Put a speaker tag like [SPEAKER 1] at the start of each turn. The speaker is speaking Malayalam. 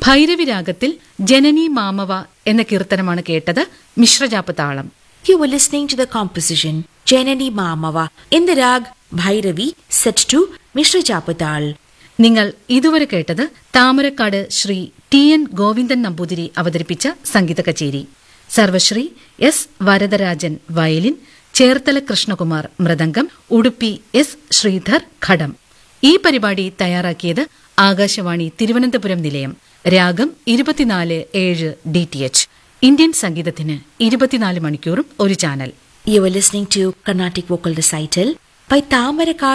[SPEAKER 1] ഭൈരവി രാഗത്തിൽ ജനനി മാമവ എന്ന കീർത്തനമാണ് കേട്ടത് മിശ്രജാപ്പ് താളം
[SPEAKER 2] You were listening to the composition Janani Mamava in the rag Bhairavi set to Mishra Chapatal.
[SPEAKER 1] നിങ്ങൾ ഇതുവരെ കേട്ടത് താമരക്കാട് ശ്രീ ടി എൻ ഗോവിന്ദൻ നമ്പൂതിരി അവതരിപ്പിച്ച സംഗീത കച്ചേരി Sarvashri S Varadarajan violin Cherthala Krishnakumar mridangam Udupi S Sridhar ghatam ഈ പരിപാടി തയ്യാറാക്കിയത് ആകാശവാണി തിരുവനന്തപുരം നിലയം രാഗം ഇരുപത്തിനാല് ഏഴ് ഡി ടി എച്ച് ഇന്ത്യൻ സംഗീതത്തിന് ഇരുപത്തിനാല് മണിക്കൂറും ഒരു channel
[SPEAKER 2] You were listening to Carnatic Vocal Recital by Tamaraka